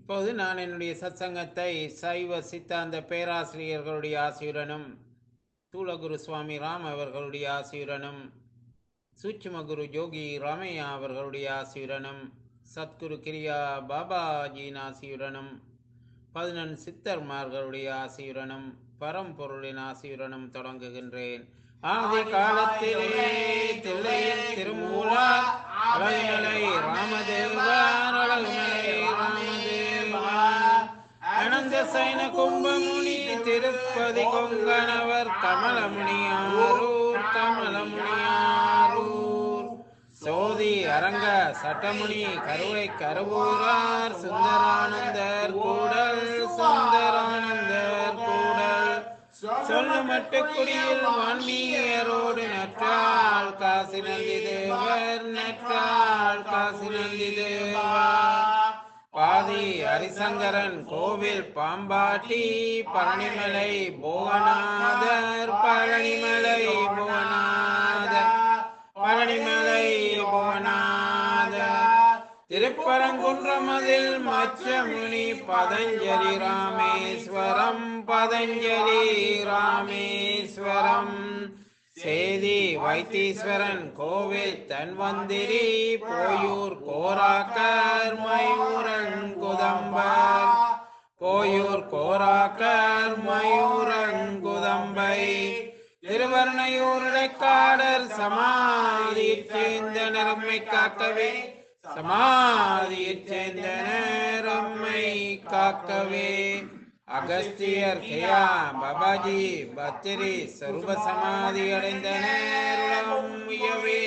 இப்போது நான் என்னுடைய சத்சங்கத்தை சைவ சித்தாந்த பேராசிரியர்களுடைய ஆசியுடனும் தூளகுரு சுவாமி ராம் அவர்களுடைய ஆசியுடனும் சூட்சும குரு ஜோகி ராமையா அவர்களுடைய ஆசியுடனும் சத்குரு கிரியா பாபாஜியின் ஆசியுடனும் பதினெண் சித்தர்மார்களுடைய ஆசியுடனும் பரம்பொருளின் ஆசியுடனும் தொடங்குகின்றேன் ஆதி காலத்திலே தில்லையில் திருமூலார் அழகுமலை ராமதேவார் அழகுமலை ராமதேவார் அனந்த சைன கும்பமுனி திருப்பதி கொங்கணவர் கமலமுனியாரூர் கமலமுனியாரூர் சோதி அரங்க சட்டமுனி கருவை கருவூரார் சுந்தரானந்தர் கூடல் சுந்தரானந்தர் கூடல் சொல்லு மட்டுக்குடியில் வான்மீயரோடு நற்றால் காசி நந்தி தேவர் நற்றால் காசி நந்தி தேவர் பாதி ஹரிசங்கரன் கோவில் பாம்பாட்டி பழனிமலை புவனாதர் பழனிமலை புவனாதர் பழனிமலை புவனாதர் திருப்பரங்குன்றமதில் மச்சமுனி பதஞ்சலி ராமேஸ்வரம் பதஞ்சலி ராமேஸ்வரம் சேதி வைத்தீஸ்வரன் கோவில் தன்வந்திரி போயூர் கோராக்கர் மயூரங்குதம்பர் போயூர் கோராக்கர் மயூரங்குதம்பை திருவர்ணையூர் இடைக்காடர் சமாதியைச் சேர்ந்த நிறமை காக்கவே சமாதியைச் சேர்ந்த நேரம்மை காக்கவே அகஸ்தியர் கியா பாபாஜி பத்திரி சர்வ சமாதி அடைந்த நேரம் உயவே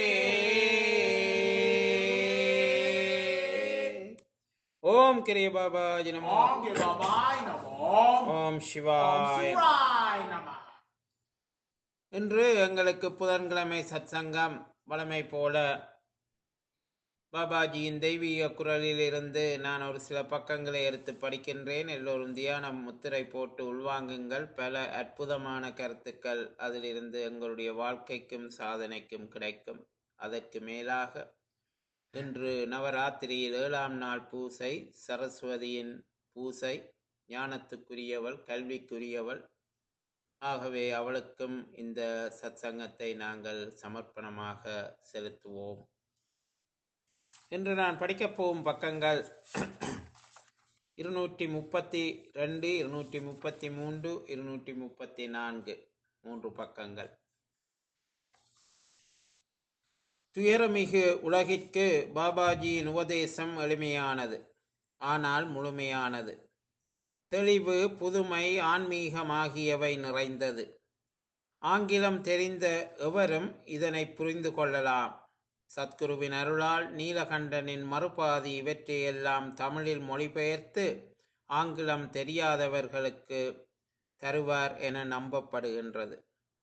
ஓம் கிரிய பாபாஜி நமோ ஓம் கிருபாபாய் நமோ ஓம் ஓம் சிவாய சிவாய் நம இன்று எங்களுக்கு புதன்கிழமை சத்சங்கம் வழமை போல பாபாஜியின் தெய்வீக குரலில் இருந்து நான் ஒரு சில பக்கங்களை எடுத்து படிக்கின்றேன் எல்லோரும் தியானம் முத்திரை போட்டு உள்வாங்குங்கள் பல அற்புதமான கருத்துக்கள் அதிலிருந்து எங்களுடைய வாழ்க்கைக்கும் சாதனைக்கும் கிடைக்கும் அதற்கு மேலாக இன்று நவராத்திரியில் ஏழாம் நாள் பூசை சரஸ்வதியின் பூசை ஞானத்துக்குரியவள் கல்விக்குரியவள் ஆகவே அவளுக்கும் இந்த சத்சங்கத்தை நாங்கள் சமர்ப்பணமாக செலுத்துவோம் இன்று நான் படிக்கப் போகும் பக்கங்கள் இருநூற்றி முப்பத்தி ரெண்டு இருநூற்றி முப்பத்தி மூன்று இருநூற்றி முப்பத்தி நான்கு மூன்று பக்கங்கள் துயரமிகு உலகிற்கு பாபாஜியின் உபதேசம் எளிமையானது ஆனால் முழுமையானது தெளிவு புதுமை ஆன்மீகம் ஆகியவை நிறைந்தது ஆங்கிலம் தெரிந்த எவரும் இதனை புரிந்து கொள்ளலாம் சத்குருவின் அருளால் நீலகண்டனின் மறுபாதி இவற்றையெல்லாம் தமிழில் மொழிபெயர்த்து ஆங்கிலம் தெரியாதவர்களுக்கு தருவார் என நம்பப்படுகின்றது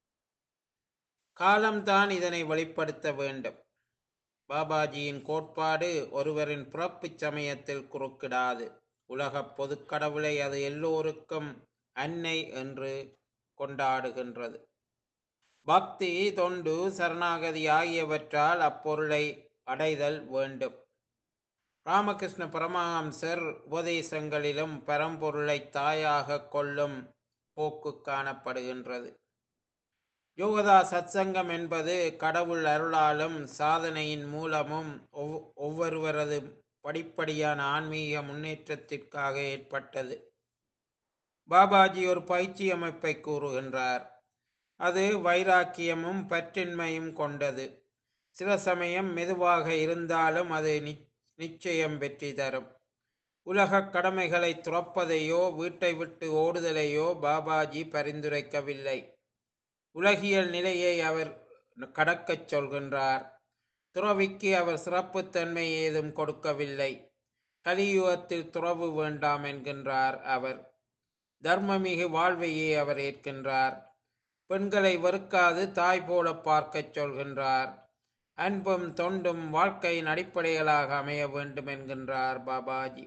காலம்தான் இதனை வெளிப்படுத்த வேண்டும் பாபாஜியின் கோட்பாடு ஒருவரின் பிறப்புச் சமயத்தில் குறுக்கிடாது உலகப் பொதுக்கடவுளை அது எல்லோருக்கும் அன்னை என்று கொண்டாடுகின்றது பக்தி தொண்டு சரணாகதி ஆகியவற்றால் அப்பொருளை அடைதல் வேண்டும் ராமகிருஷ்ண பரமஹம்சர் உபதேசங்களிலும் பரம்பொருளை தாயாக கொள்ளும் போக்கு காணப்படுகின்றது யோகதா சத்சங்கம் என்பது கடவுள் அருளாலும் சாதனையின் மூலமும் ஒவ்- ஒவ்வொருவரது படிப்படியான ஆன்மீக முன்னேற்றத்திற்காக ஏற்பட்டது பாபாஜி ஒரு பயிற்சி அமைப்பை கூறுகின்றார் அது வைராக்கியமும் பற்றின்மையும் கொண்டது சில சமயம் மெதுவாக இருந்தாலும் அது நி- நிச்சயம் வெற்றி தரும் உலகக் கடமைகளை துறப்பதையோ வீட்டை விட்டு ஓடுதலையோ பாபாஜி பரிந்துரைக்கவில்லை உலகியல் நிலையை அவர் கடக்கச் சொல்கின்றார் துறவிக்கு அவர் சிறப்புத்தன்மை ஏதும் கொடுக்கவில்லை கலியுகத்தில் துறவு வேண்டாம் என்கின்றார் அவர் தர்மமிகு வாழ்வையே அவர் ஏற்கின்றார் பெண்களை வெறுக்காது தாய் போல பார்க்கச் சொல்கின்றார் அன்பும் தொண்டும் வாழ்க்கையின் அடிப்படைகளாக அமைய வேண்டும் என்கின்றார் பாபாஜி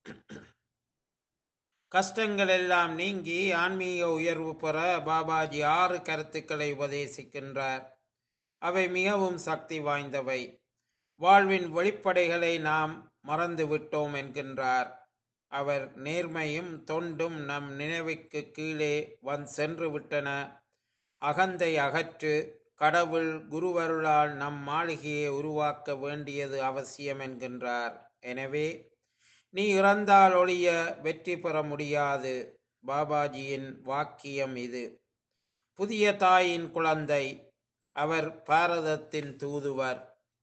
கஷ்டங்கள் எல்லாம் நீங்கி ஆன்மீக உயர்வு பெற பாபாஜி ஆறு கருத்துக்களை உபதேசிக்கின்றார் அவை மிகவும் சக்தி வாய்ந்தவை வாழ்வின் வெளிப்படைகளை நாம் மறந்து விட்டோம் என்கின்றார் அவர் நேர்மையும் தொண்டும் நம் நினைவுக்கு கீழே வந் சென்று விட்டன அகந்தை அகற்று கடவுள் குருவருளால் நம் மாளிகையை உருவாக்க வேண்டியது அவசியம் என்கின்றார் எனவே நீ இறந்தால் ஒழிய வெற்றி பெற முடியாது பாபாஜியின் வாக்கியம் இது புதிய தாயின் குழந்தை அவர் பாரதத்தின் தூதுவர்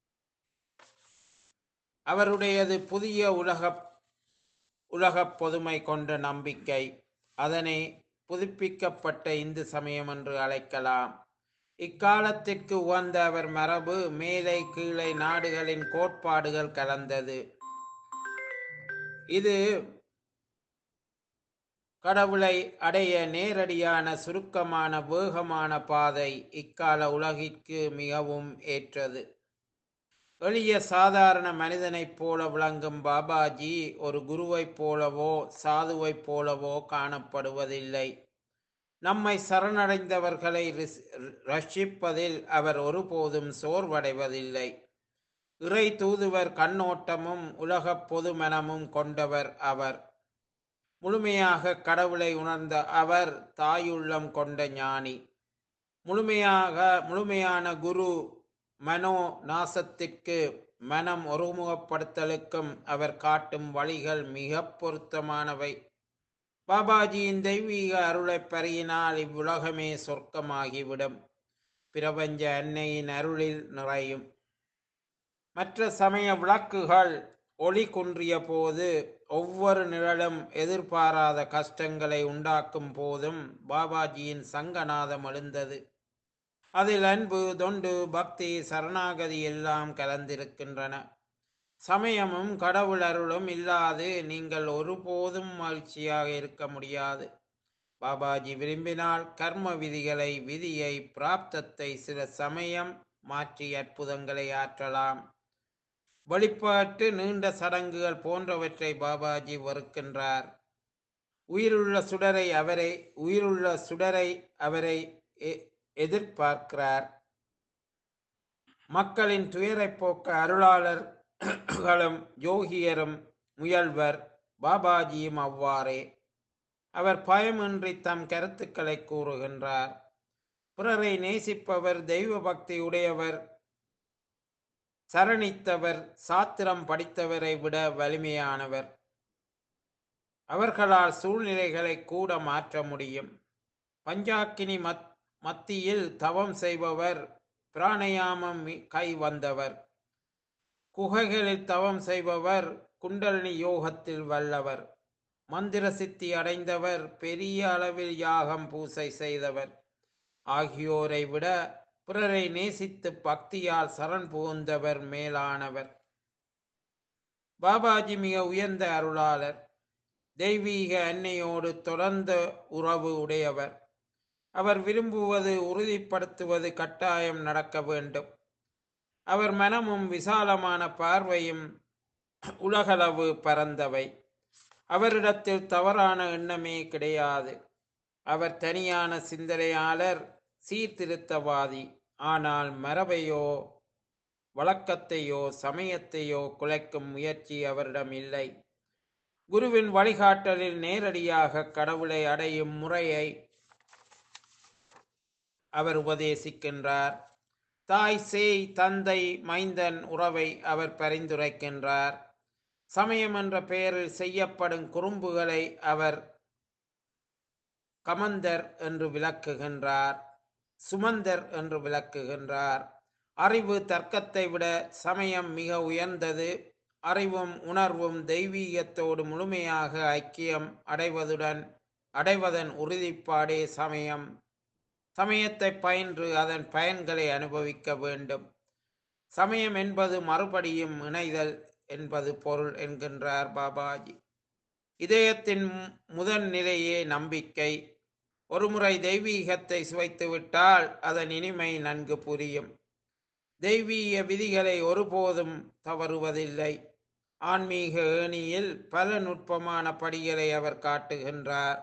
அவருடையது புதிய உலக உலகப் பொதுமை கொண்ட நம்பிக்கை அதனை புதுப்பிக்கப்பட்ட இந்து சமயம் என்று அழைக்கலாம் இக்காலத்திற்கு உகந்த அவர் மரபு மேலை கீழே நாடுகளின் கோட்பாடுகள் கலந்தது இது கடவுளை அடைய நேரடியான சுருக்கமான வேகமான பாதை இக்கால உலகிற்கு மிகவும் ஏற்றது எளிய சாதாரண மனிதனைப் போல விளங்கும் பாபாஜி ஒரு குருவைப் போலவோ சாதுவைப் போலவோ காணப்படுவதில்லை நம்மை சரணடைந்தவர்களை ரிஸ்- ரட்சிப்பதில் அவர் ஒருபோதும் சோர்வடைவதில்லை இறை தூதுவர் கண்ணோட்டமும் உலகப் பொது மனமும் கொண்டவர் அவர் முழுமையாக கடவுளை உணர்ந்த அவர் தாயுள்ளம் கொண்ட ஞானி முழுமையாக முழுமையான குரு மனோ நாசத்திற்கு மனம் ஒருமுகப்படுத்தலுக்கும் அவர் காட்டும் வழிகள் மிக பொருத்தமானவை பாபாஜியின் தெய்வீக அருளைப் பருகினால் இவ்வுலகமே சொர்க்கமாகிவிடும் பிரபஞ்ச அன்னையின் அருளில் நிறையும் மற்ற சமய விளக்குகள் ஒளி குன்றிய போது ஒவ்வொரு நிழலும் எதிர்பாராத கஷ்டங்களை உண்டாக்கும் போதும் பாபாஜியின் சங்கநாதம் எழுந்தது அதில் அன்பு தொண்டு பக்தி சரணாகதி எல்லாம் கலந்திருக்கின்றன சமயமும் கடவுள் அருளும் இல்லாது நீங்கள் ஒருபோதும் மகிழ்ச்சியாக இருக்க முடியாது பாபாஜி விரும்பினால் கர்ம விதிகளை விதியை பிராப்தத்தை சில சமயம் மாற்றி அற்புதங்களை ஆற்றலாம் வழிபாட்டு நீண்ட சடங்குகள் போன்றவற்றை பாபாஜி வெறுக்கின்றார் உயிருள்ள சுடரை அவரை உயிருள்ள சுடரை அவரை எ- எதிர்பார்க்கிறார் மக்களின் துயரைப் போக்க அருளாளர்களும் யோகியரும் முயல்வர் பாபாஜியும் அவ்வாறே அவர் பயமின்றி தம் கருத்துக்களை கூறுகின்றார் பிறரை நேசிப்பவர் தெய்வ பக்தி உடையவர் சரணித்தவர் சாத்திரம் படித்தவரை விட வலிமையானவர் அவர்களால் சூழ்நிலைகளை கூட மாற்ற முடியும் பஞ்சாக்கினி மத் மத்தியில் தவம் செய்பவர் பிராணயாமம் மி- கை வந்தவர் குகைகளில் தவம் செய்பவர் குண்டலினி யோகத்தில் வல்லவர் மந்திர சித்தி அடைந்தவர் பெரிய அளவில் யாகம் பூசை செய்தவர் ஆகியோரை விட பிறரை நேசித்து பக்தியால் சரண் புகுந்தவர் மேலானவர் பாபாஜி மிக உயர்ந்த அருளாளர் தெய்வீக அன்னையோடு தொடர்ந்த உறவு உடையவர் அவர் விரும்புவது உறுதிப்படுத்துவது கட்டாயம் நடக்க வேண்டும் அவர் மனமும் விசாலமான பார்வையும் உலகளவு பரந்தவை அவரிடத்தில் தவறான எண்ணமே கிடையாது அவர் தனியான சிந்தனையாளர் சீர்திருத்தவாதி ஆனால் மரபையோ வழக்கத்தையோ சமயத்தையோ குலைக்கும் முயற்சி அவரிடம் இல்லை குருவின் வழிகாட்டலில் நேரடியாக கடவுளை அடையும் முறையை அவர் உபதேசிக்கின்றார் தாய் சேய் தந்தை மைந்தன் உறவை அவர் பரிந்துரைக்கின்றார் சமயம் என்ற பெயரில் செய்யப்படும் குறும்புகளை அவர் கமந்தர் என்று விளக்குகின்றார் சுமந்தர் என்று விளக்குகின்றார் அறிவு தர்க்கத்தை விட சமயம் மிக உயர்ந்தது அறிவும் உணர்வும் தெய்வீகத்தோடு முழுமையாக ஐக்கியம் அடைவதுடன் அடைவதன் உறுதிப்பாடே சமயம் சமயத்தை பயின்று அதன் பயன்களை அனுபவிக்க வேண்டும் சமயம் என்பது மறுபடியும் இணைதல் என்பது பொருள் என்கின்றார் பாபாஜி இதயத்தின் மு- முதல் நிலையே நம்பிக்கை ஒருமுறை தெய்வீகத்தை சுவைத்துவிட்டால் அதன் இனிமை நன்கு புரியும் தெய்வீக விதிகளை ஒருபோதும் தவறுவதில்லை ஆன்மீக ஏணியில் பல நுட்பமான படிகளை அவர் காட்டுகின்றார்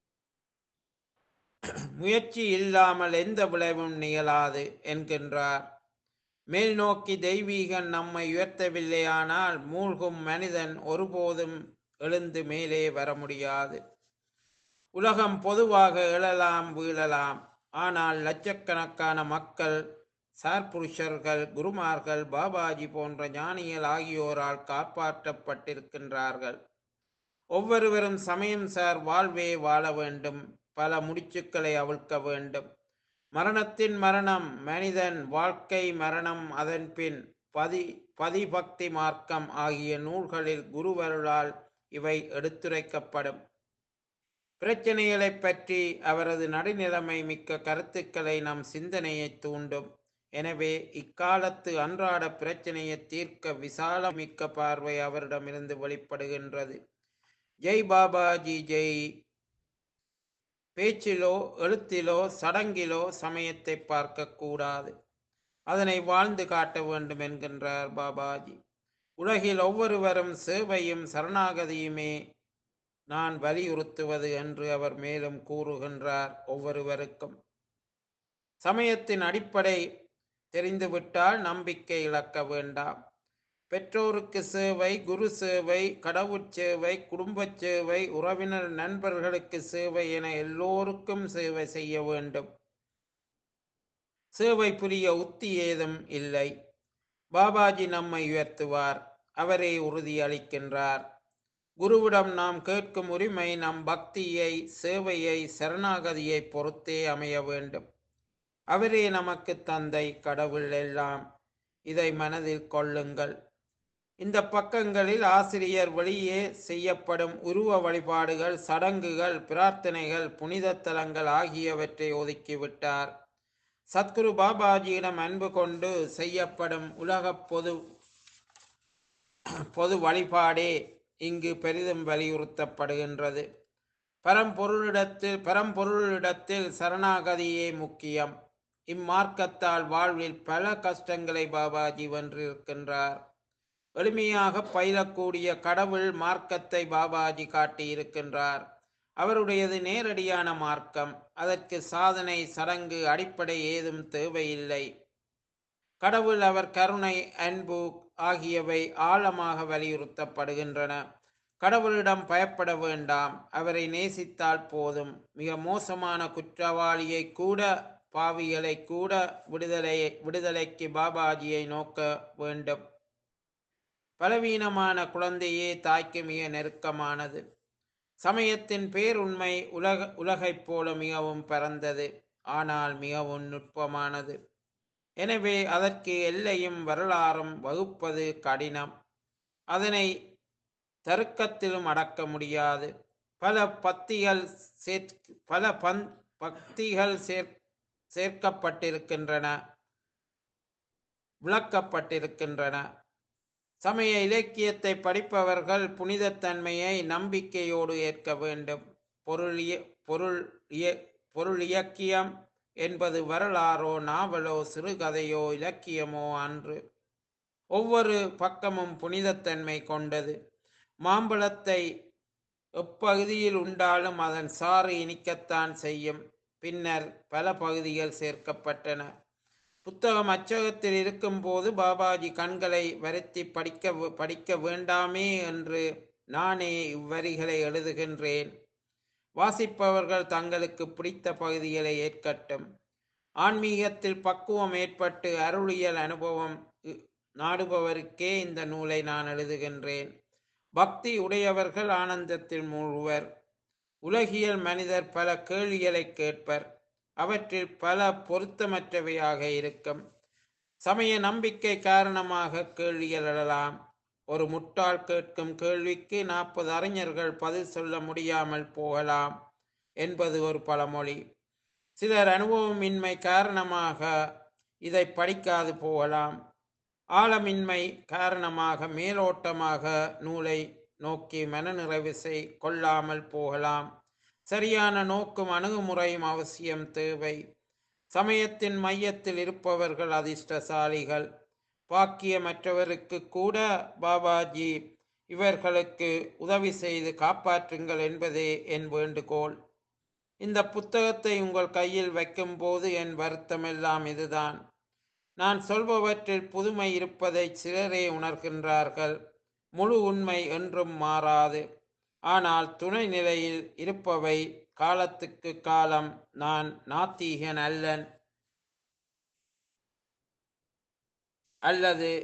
முயற்சி இல்லாமல் எந்த விளைவும் நிகழாது என்கின்றார் மேல் நோக்கி தெய்வீகன் நம்மை உயர்த்தவில்லையானால் மூழ்கும் மனிதன் ஒருபோதும் எழுந்து மேலே வர முடியாது உலகம் பொதுவாக எழலாம் வீழலாம் ஆனால் லட்சக்கணக்கான மக்கள் சார்புருஷர்கள் குருமார்கள் பாபாஜி போன்ற ஞானிகள் ஆகியோரால் காப்பாற்றப்பட்டிருக்கின்றார்கள் ஒவ்வொருவரும் சமயம் சார் வாழ்வே வாழ வேண்டும் பல முடிச்சுக்களை அவிழ்க்க வேண்டும் மரணத்தின் மரணம் மனிதன் வாழ்க்கை மரணம் அதன் பின் பதி பதிபக்தி மார்க்கம் ஆகிய நூல்களில் குருவருளால் இவை எடுத்துரைக்கப்படும் பிரச்சனைகளைப் பற்றி அவரது நடுநிலைமை மிக்க கருத்துக்களை நம் சிந்தனையை தூண்டும் எனவே இக்காலத்து அன்றாட பிரச்சனையை தீர்க்க விசால மிக்க பார்வை அவரிடமிருந்து வெளிப்படுகின்றது ஜெய் பாபாஜி ஜெய் பேச்சிலோ எழுத்திலோ சடங்கிலோ சமயத்தை பார்க்க கூடாது அதனை வாழ்ந்து காட்ட வேண்டும் என்கின்றார் பாபாஜி உலகில் ஒவ்வொருவரும் சேவையும் சரணாகதியுமே நான் வலியுறுத்துவது என்று அவர் மேலும் கூறுகின்றார் ஒவ்வொருவருக்கும் சமயத்தின் அடிப்படை தெரிந்துவிட்டால் நம்பிக்கை இழக்க வேண்டாம் பெற்றோருக்கு சேவை குரு சேவை கடவுட் சேவை குடும்பச் சேவை உறவினர் நண்பர்களுக்கு சேவை என எல்லோருக்கும் சேவை செய்ய வேண்டும் சேவை புரிய உத்தி ஏதும் இல்லை பாபாஜி நம்மை உயர்த்துவார் அவரே உறுதி அளிக்கின்றார் குருவிடம் நாம் கேட்கும் உரிமை நம் பக்தியை சேவையை சரணாகதியை பொறுத்தே அமைய வேண்டும் அவரே நமக்கு தந்தை கடவுள் எல்லாம் இதை மனதில் கொள்ளுங்கள் இந்த பக்கங்களில் ஆசிரியர் வெளியே செய்யப்படும் உருவ வழிபாடுகள் சடங்குகள் பிரார்த்தனைகள் புனித தலங்கள் ஆகியவற்றை ஒதுக்கிவிட்டார் சத்குரு பாபாஜியிடம் அன்பு கொண்டு செய்யப்படும் உலக பொது பொது வழிபாடே இங்கு பெரிதும் வலியுறுத்தப்படுகின்றது பரம்பொருளிடத்தில் பரம்பொருளிடத்தில் சரணாகதியே முக்கியம் இம்மார்க்கத்தால் வாழ்வில் பல கஷ்டங்களை பாபாஜி வென்றிருக்கின்றார் எளிமையாக பயிலக்கூடிய கடவுள் மார்க்கத்தை பாபாஜி காட்டியிருக்கின்றார் அவருடையது நேரடியான மார்க்கம் அதற்கு சாதனை சடங்கு அடிப்படை ஏதும் தேவையில்லை கடவுள் அவர் கருணை அன்பு ஆகியவை ஆழமாக வலியுறுத்தப்படுகின்றன கடவுளிடம் பயப்பட வேண்டாம் அவரை நேசித்தால் போதும் மிக மோசமான குற்றவாளியை கூட பாவிகளை கூட விடுதலை விடுதலைக்கு பாபாஜியை நோக்க வேண்டும் பலவீனமான குழந்தையே தாய்க்கு மிக நெருக்கமானது சமயத்தின் பேருண்மை உலக உலகைப் போல மிகவும் பரந்தது ஆனால் மிகவும் நுட்பமானது எனவே அதற்கு எல்லையும் வரலாறும் வகுப்பது கடினம் அதனை தருக்கத்திலும் அடக்க முடியாது பல பத்திகள் சேர் பல பந் பக்திகள் சேர் சேர்க்கப்பட்டிருக்கின்றன விளக்கப்பட்டிருக்கின்றன சமய இலக்கியத்தை படிப்பவர்கள் புனிதத்தன்மையை நம்பிக்கையோடு ஏற்க வேண்டும் பொருள் இய- பொருள் இய- பொருள் இயக்கியம் என்பது வரலாறோ நாவலோ சிறுகதையோ இலக்கியமோ அன்று ஒவ்வொரு பக்கமும் புனிதத்தன்மை கொண்டது மாம்பழத்தை எப்பகுதியில் உண்டாலும் அதன் சாறு இனிக்கத்தான் செய்யும் பின்னர் பல பகுதிகள் சேர்க்கப்பட்டன புத்தகம் அச்சகத்தில் இருக்கும்போது பாபாஜி கண்களை வருத்தி படிக்க படிக்க வேண்டாமே என்று நானே இவ்வரிகளை எழுதுகின்றேன் வாசிப்பவர்கள் தங்களுக்கு பிடித்த பகுதிகளை ஏற்கட்டும் ஆன்மீகத்தில் பக்குவம் ஏற்பட்டு அருளியல் அனுபவம் இ- நாடுபவருக்கே இந்த நூலை நான் எழுதுகின்றேன் பக்தி உடையவர்கள் ஆனந்தத்தில் மூழ்குவர் உலகியல் மனிதர் பல கேள்விகளை கேட்பர் அவற்றில் பல பொருத்தமற்றவையாக இருக்கும் சமய நம்பிக்கை காரணமாக கேள்விகள் எழலாம் ஒரு முட்டாள் கேட்கும் கேள்விக்கு நாற்பது அறிஞர்கள் பதில் சொல்ல முடியாமல் போகலாம் என்பது ஒரு பழமொழி சிலர் அனுபவமின்மை காரணமாக இதை படிக்காது போகலாம் ஆழமின்மை காரணமாக மேலோட்டமாக நூலை நோக்கி மனநிறைவு செய் கொள்ளாமல் போகலாம் சரியான நோக்கும் அணுகுமுறையும் அவசியம் தேவை சமயத்தின் மையத்தில் இருப்பவர்கள் அதிர்ஷ்டசாலிகள் பாக்கியமற்றவருக்கு கூட பாபாஜி இவர்களுக்கு உதவி செய்து காப்பாற்றுங்கள் என்பதே என் வேண்டுகோள் இந்த புத்தகத்தை உங்கள் கையில் வைக்கும்போது என் வருத்தமெல்லாம் இதுதான் நான் சொல்பவற்றில் புதுமை இருப்பதை சிலரே உணர்கின்றார்கள் முழு உண்மை என்றும் மாறாது ஆனால் துணை நிலையில் இருப்பவை காலத்துக்கு காலம் நான் நாத்தீகன் அல்லன் அல்லது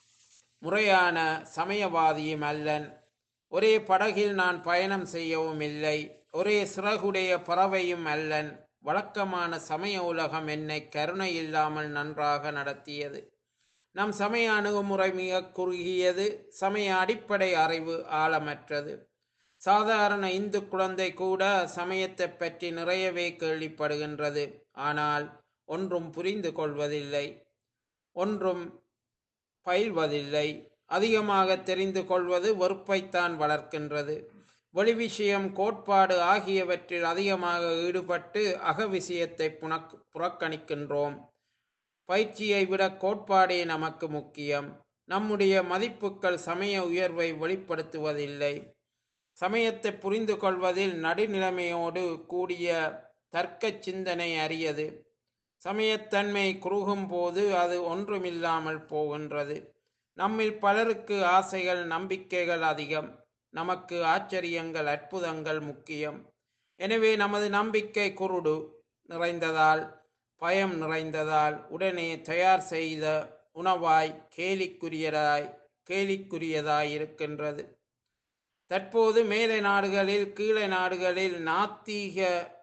முறையான சமயவாதியும் அல்லன் ஒரே படகில் நான் பயணம் செய்யவும் இல்லை ஒரே சிறகுடைய பறவையும் அல்லன் வழக்கமான சமய உலகம் என்னை கருணை இல்லாமல் நன்றாக நடத்தியது நம் சமய அணுகுமுறை மிக குறுகியது சமய அடிப்படை அறிவு ஆழமற்றது சாதாரண இந்து குழந்தை கூட சமயத்தை பற்றி நிறையவே கேள்விப்படுகின்றது ஆனால் ஒன்றும் புரிந்து கொள்வதில்லை ஒன்றும் பயில்வதில்லை அதிகமாக தெரிந்து கொள்வது வெறுப்பைத்தான் வளர்க்கின்றது வெளி விஷயம் கோட்பாடு ஆகியவற்றில் அதிகமாக ஈடுபட்டு அக விஷயத்தை புனக் புறக்கணிக்கின்றோம் பயிற்சியை விட கோட்பாடே நமக்கு முக்கியம் நம்முடைய மதிப்புகள் சமய உயர்வை வெளிப்படுத்துவதில்லை சமயத்தை புரிந்து கொள்வதில் நடுநிலைமையோடு கூடிய தர்க்க சிந்தனை அரியது சமயத்தன்மை குறுகும் போது அது ஒன்றுமில்லாமல் போகின்றது நம்மில் பலருக்கு ஆசைகள் நம்பிக்கைகள் அதிகம் நமக்கு ஆச்சரியங்கள் அற்புதங்கள் முக்கியம் எனவே நமது நம்பிக்கை குருடு நிறைந்ததால் பயம் நிறைந்ததால் உடனே தயார் செய்த உணவாய் கேலிக்குரியதாய் கேலிக்குரியதாய் இருக்கின்றது தற்போது மேலை நாடுகளில் கீழே நாடுகளில் நாத்தீக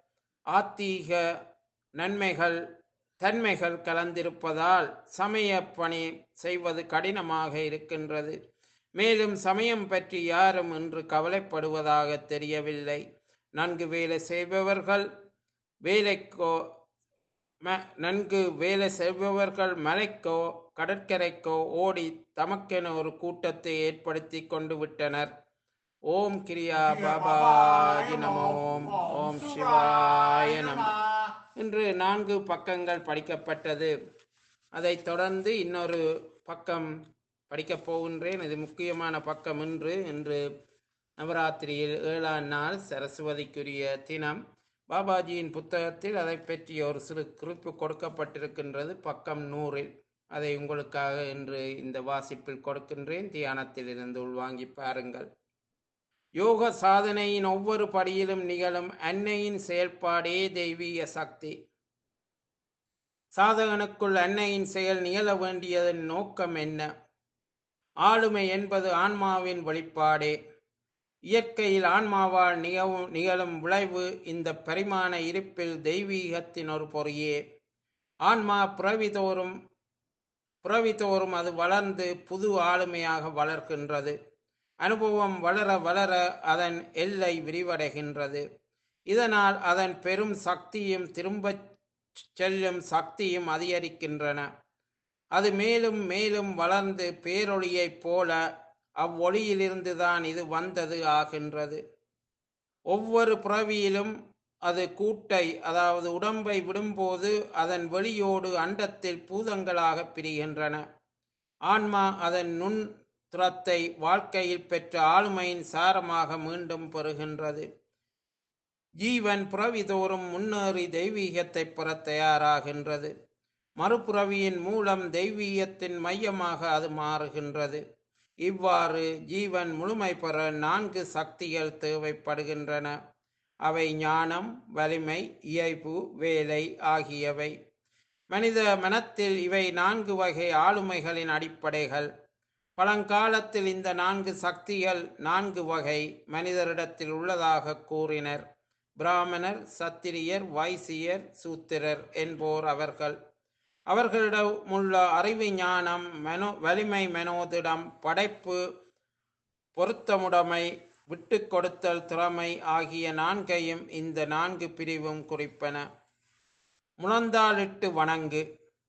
ஆத்தீக நன்மைகள் தன்மைகள் கலந்திருப்பதால் சமய பணி செய்வது கடினமாக இருக்கின்றது மேலும் சமயம் பற்றி யாரும் இன்று கவலைப்படுவதாக தெரியவில்லை நன்கு வேலை செய்பவர்கள் வேலைக்கோ ம- நன்கு வேலை செய்பவர்கள் மலைக்கோ கடற்கரைக்கோ ஓடி தமக்கென ஒரு கூட்டத்தை ஏற்படுத்தி கொண்டு விட்டனர் ஓம் கிரியா பாபாஜி நமோம் ஓம் சிவாய நம இன்று நான்கு பக்கங்கள் படிக்கப்பட்டது அதைத் தொடர்ந்து இன்னொரு பக்கம் படிக்கப் போகின்றேன் இது முக்கியமான பக்கம் இன்று இன்று நவராத்திரியில் ஏழாம் நாள் சரஸ்வதிக்குரிய தினம் பாபாஜியின் புத்தகத்தில் அதை பற்றிய ஒரு சிறு குறிப்பு கொடுக்கப்பட்டிருக்கின்றது பக்கம் நூறில் அதை உங்களுக்காக இன்று இந்த வாசிப்பில் கொடுக்கின்றேன் தியானத்தில் இருந்து உள்வாங்கி பாருங்கள் யோக சாதனையின் ஒவ்வொரு படியிலும் நிகழும் அன்னையின் செயல்பாடே தெய்வீக சக்தி சாதகனுக்குள் அன்னையின் செயல் நிகழ வேண்டியதன் நோக்கம் என்ன ஆளுமை என்பது ஆன்மாவின் வெளிப்பாடே இயற்கையில் ஆன்மாவால் நிகழும் நிகழும் விளைவு இந்த பரிமாண இருப்பில் தெய்வீகத்தின் ஒரு பொறியே ஆன்மா பிறவிதோறும் பிறவிதோறும் அது வளர்ந்து புது ஆளுமையாக வளர்க்கின்றது அனுபவம் வளர வளர அதன் எல்லை விரிவடைகின்றது இதனால் அதன் பெரும் சக்தியும் திரும்பச் செல்லும் சக்தியும் அதிகரிக்கின்றன அது மேலும் மேலும் வளர்ந்து பேரொளியைப் போல அவ்வொளியிலிருந்துதான் இது வந்தது ஆகின்றது ஒவ்வொரு பிறவியிலும் அது கூட்டை அதாவது உடம்பை விடும்போது அதன் வெளியோடு அண்டத்தில் பூதங்களாக பிரிகின்றன ஆன்மா அதன் நுண் துறத்தை வாழ்க்கையில் பெற்ற ஆளுமையின் சாரமாக மீண்டும் பெறுகின்றது ஜீவன் புறவிதோறும் முன்னேறி தெய்வீகத்தை பெற தயாராகின்றது மறுபுறவியின் மூலம் தெய்வீகத்தின் மையமாக அது மாறுகின்றது இவ்வாறு ஜீவன் முழுமை பெற நான்கு சக்திகள் தேவைப்படுகின்றன அவை ஞானம் வலிமை இயைபு வேலை ஆகியவை மனித மனத்தில் இவை நான்கு வகை ஆளுமைகளின் அடிப்படைகள் பழங்காலத்தில் இந்த நான்கு சக்திகள் நான்கு வகை மனிதரிடத்தில் உள்ளதாக கூறினர் பிராமணர் சத்திரியர் வைசியர் சூத்திரர் என்போர் அவர்கள் அவர்களிடமுள்ள அறிவு ஞானம் மனோ வலிமை மனோதிடம் படைப்பு பொருத்தமுடைமை விட்டு கொடுத்தல் திறமை ஆகிய நான்கையும் இந்த நான்கு பிரிவும் குறிப்பன முழந்தாளிட்டு வணங்கு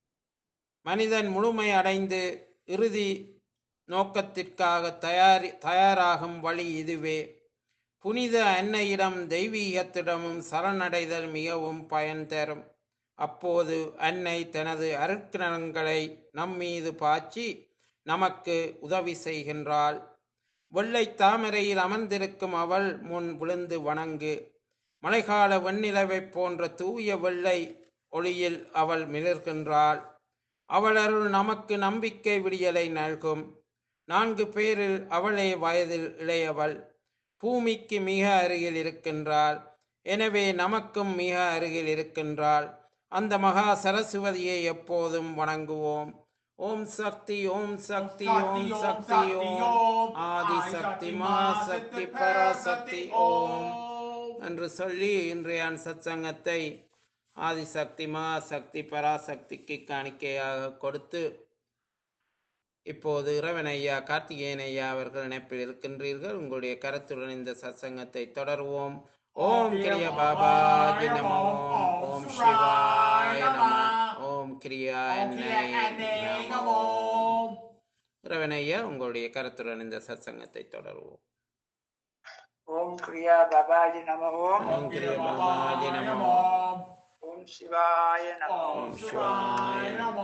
மனிதன் முழுமை அடைந்து இறுதி நோக்கத்திற்காக தயாரி தயாராகும் வழி இதுவே புனித அன்னையிடம் தெய்வீகத்திடமும் சரணடைதல் மிகவும் பயன் தரும் அப்போது அன்னை தனது அருட்கிரணங்களை நம்மீது பாய்ச்சி நமக்கு உதவி செய்கின்றாள் வெள்ளை தாமரையில் அமர்ந்திருக்கும் அவள் முன் விழுந்து வணங்கு மழைக்கால வெண்ணிலவைப் போன்ற தூய வெள்ளை ஒளியில் அவள் மிளர்கின்றாள் அவள் அருள் நமக்கு நம்பிக்கை விடியலை நல்கும் நான்கு பேரில் அவளே வயதில் இளையவள் பூமிக்கு மிக அருகில் இருக்கின்றாள் எனவே நமக்கும் மிக அருகில் இருக்கின்றாள் அந்த மகா சரஸ்வதியை எப்போதும் வணங்குவோம் ஓம் சக்தி ஓம் சக்தி ஓம் சக்தி ஓம் ஆதி சக்தி மா சக்தி பராசக்தி ஓம் என்று சொல்லி இன்றைய சத்சங்கத்தை ஆதிசக்தி மா சக்தி பராசக்திக்கு காணிக்கையாக கொடுத்து இப்போது இறைவன் ஐயா கார்த்திகேயன் ஐயா அவர்கள் இணைப்பில் இருக்கின்றீர்கள் உங்களுடைய கருத்துடன் இந்த சத்சங்கத்தை தொடருவோம் ஓம் கிரிய பாபாஜி நம ஓம் ஓம் சிவாய நம ஓம் கிரியா நம இறைவன் ஐயா உங்களுடைய கருத்துடன் இந்த சத்சங்கத்தை தொடருவோம் ஓம் கிரியா பாபாஜி நம ஓம் ஓம் கிரிய பாபாஜி நம ஓம் சிவாய நம ஓம் சிவாய நம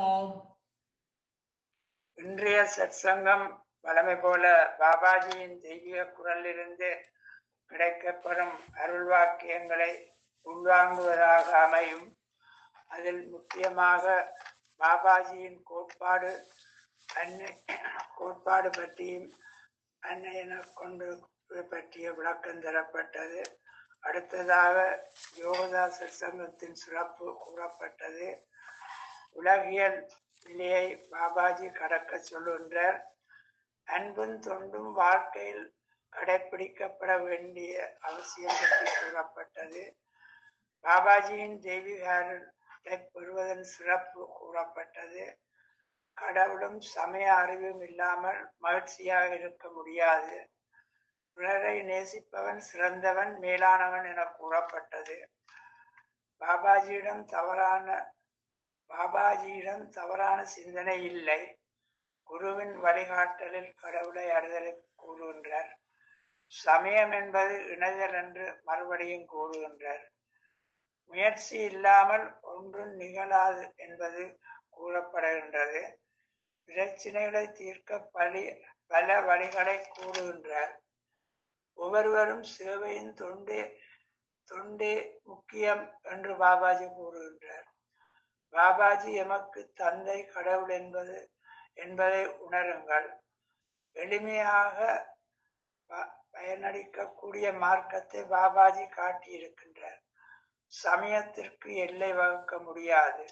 இன்றைய சத்சங்கம் வழமை போல பாபாஜியின் தெய்வீக குரலிலிருந்து கிடைக்கப்பெறும் அருள்வாக்கியங்களை உள்வாங்குவதாக அமையும் அதில் முக்கியமாக பாபாஜியின் கோட்பாடு அன்னை கோட்பாடு பற்றியும் அன்னையன கொண்டு பற்றிய விளக்கம் தரப்பட்டது அடுத்ததாக யோகதாச சங்கத்தின் சிறப்பு கூறப்பட்டது உலகியல் நிலையை பாபாஜி கடக்க சொல்லுகின்றார் அன்பும் தொண்டும் வாழ்க்கையில் கடைபிடிக்கப்பட வேண்டிய அவசியம் பற்றி கூறப்பட்டது பாபாஜியின் தெய்வீக பெறுவதன் சிறப்பு கூறப்பட்டது கடவுளும் சமய அறிவும் இல்லாமல் மகிழ்ச்சியாக இருக்க முடியாது பிறரை நேசிப்பவன் சிறந்தவன் மேலானவன் என கூறப்பட்டது பாபாஜியிடம் தவறான பாபாஜியிடம் தவறான சிந்தனை இல்லை குருவின் வழிகாட்டலில் கடவுளை அறிதலை கூறுகின்றார் சமயம் என்பது இணைதல் என்று மறுபடியும் கூறுகின்றார் முயற்சி இல்லாமல் ஒன்றும் நிகழாது என்பது கூறப்படுகின்றது பிரச்சினைகளை தீர்க்க பலி பல வழிகளை கூறுகின்றார் ஒவ்வொருவரும் சேவையின் தொண்டே தொண்டே முக்கியம் என்று பாபாஜி கூறுகின்றார் பாபாஜி எமக்கு தந்தை கடவுள் என்பது என்பதை உணருங்கள் எளிமையாக ப- பயனளிக்கக்கூடிய மார்க்கத்தை பாபாஜி காட்டியிருக்கின்றார் சமயத்திற்கு எல்லை வகுக்க முடியாது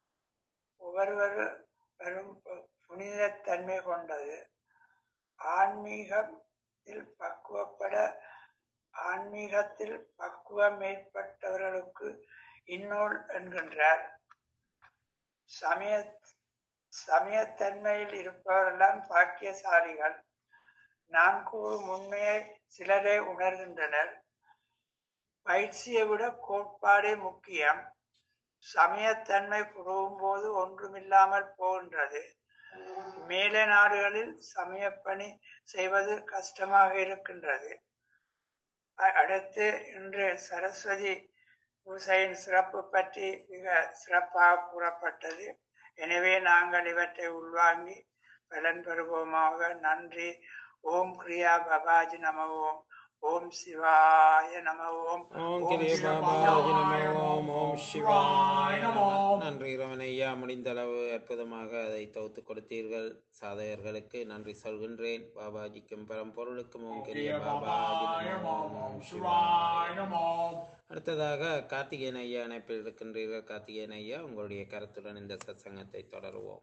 ஒவ்வொருவரும் பு- புனிதத்தன்மை கொண்டது ஆன்மீகத்தில் பக்குவப்பட ஆன்மீகத்தில் பக்குவம் மேற்பட்டவர்களுக்கு இந்நூல் என்கின்றார் சமய சமயத்தன்மையில் இருப்பவரெல்லாம் பாக்கியசாலிகள் நான் கூறும் உண்மையை சிலரே உணர்கின்றனர் பயிற்சியை விட கோட்பாடே முக்கியம் சமயத்தன்மை புரவும் போது ஒன்றுமில்லாமல் போகின்றது மேலை நாடுகளில் சமயப்பணி செய்வது கஷ்டமாக இருக்கின்றது அ- அடுத்து இன்று சரஸ்வதி பூசையின் சிறப்பு பற்றி மிக சிறப்பாக கூறப்பட்டது எனவே நாங்கள் இவற்றை உள்வாங்கி பலன் பெறுவோமாக நன்றி ஓம் கிரியா பபாஜி நம ஓம் ஓம் சிவாய நம ஓம் ஓம் கிரிய பாபாஜி நம ஓம் ஓம் சிவாய நம நன்றி ரமண ஐயா முடிந்த அளவு அற்புதமாக அதை தொகுத்து கொடுத்தீர்கள் சாதகர்களுக்கு நன்றி சொல்கின்றேன் பாபாஜிக்கும் பரம்பொருளுக்கும் ஓம் கிரிய பாபாஜி நம ஓம் ஓம் சிவாய நம அடுத்ததாக கார்த்திகேயன் ஐயா இணைப்பில் இருக்கின்றீர்கள் கார்த்திகேயன் ஐயா உங்களுடைய கருத்துடன் இந்த சத்சங்கத்தை தொடருவோம்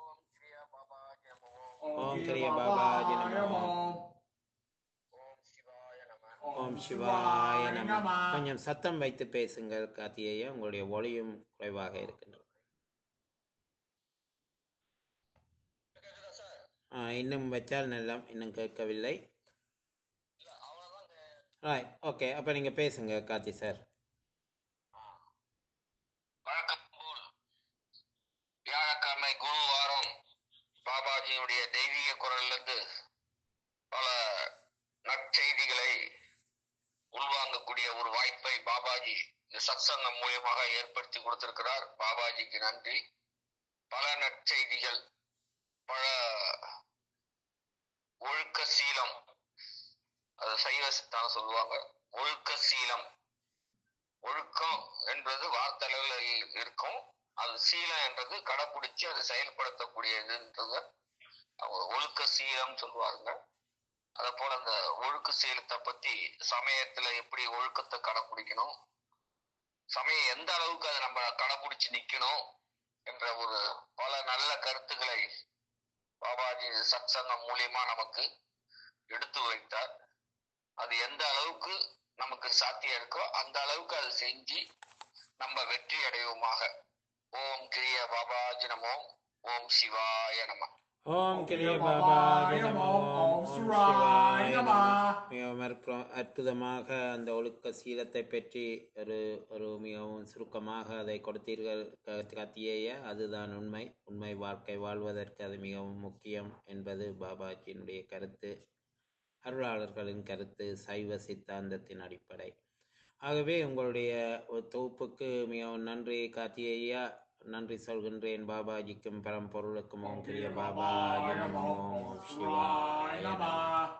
ஓம் கிரிய பாபாஜி நம ஓம் சிவாய நம கொஞ்சம் சத்தம் வைத்து பேசுங்கள் கார்த்திகேயா உங்களுடைய ஒளியும் குறைவாக இருக்கின்றது ஆ, இன்னும் வச்சால் நல்லா இன்னும் கேட்கவில்லை ரைட் ஓகே அப்போ நீங்கள் பேசுங்க கார்த்தி சார் வழக்கம் போல் வியாழக்கிழமை குரு வாரம் பாபாஜியினுடைய தெய்வீக குரலிலிருந்து பல நற்செய்திகளை உள்வாங்கக்கூடிய ஒரு வாய்ப்பை பாபாஜி இந்த சத்சங்கம் மூலியமாக ஏற்படுத்தி கொடுத்திருக்கிறார் பாபாஜிக்கு நன்றி பல நற்செய்திகள் பல ஒழுக்க சீலம் அது சைவ சித்தாந்தம் சொல்லுவாங்க ஒழுக்க சீலம் ஒழுக்கம் என்பது வார்த்தைகளில் இருக்கும் அது சீலம் என்றது கடைப்பிடிச்சு அதை செயல்படுத்தக்கூடியதுன்றது அவங்க ஒழுக்க சீலம் சொல்லுவாங்க அதே போல அந்த ஒழுக்க சீலத்தை பத்தி சமயத்துல எப்படி ஒழுக்கத்தை கடைப்பிடிக்கணும் சமயம் எந்த அளவுக்கு அதை நம்ம கடைப்பிடிச்சு நிக்கணும் என்ற ஒரு பல நல்ல கருத்துக்களை பாபாஜி சத்சங்கம் மூலியமா நமக்கு எடுத்து வைத்தார் அது எந்த அளவுக்கு நமக்கு சாத்தியம் இருக்கோ அந்த அளவுக்கு அது செஞ்சு நம்ம வெற்றி அடைவோமாக ஓம் கிரிய பாபாஜி நமோ ஓம் சிவாய நம ஓம் கிரிய பாபாஜி நமோ ஓம் சிவாய நமோ மிகவும் அற்புதம் அற்புதமாக அந்த ஒழுக்க சீலத்தை பற்றி ஒரு ஒரு மிகவும் சுருக்கமாக அதை கொடுத்தீர்கள் க- காத்தியேய அதுதான் உண்மை உண்மை வாழ்க்கை வாழ்வதற்கு அது மிகவும் முக்கியம் என்பது பாபாஜியினுடைய கருத்து அருளாளர்களின் கருத்து சைவ சித்தாந்தத்தின் அடிப்படை ஆகவே உங்களுடைய ஒரு தொகுப்புக்கு மிகவும் நன்றி கார்த்திகேயா நன்றி சொல்கின்றேன் பாபாஜிக்கும் பரம்பொருளுக்கும் ஓம் கிரிய பாபாஜி நமோ ஓம் சிவாய நமோ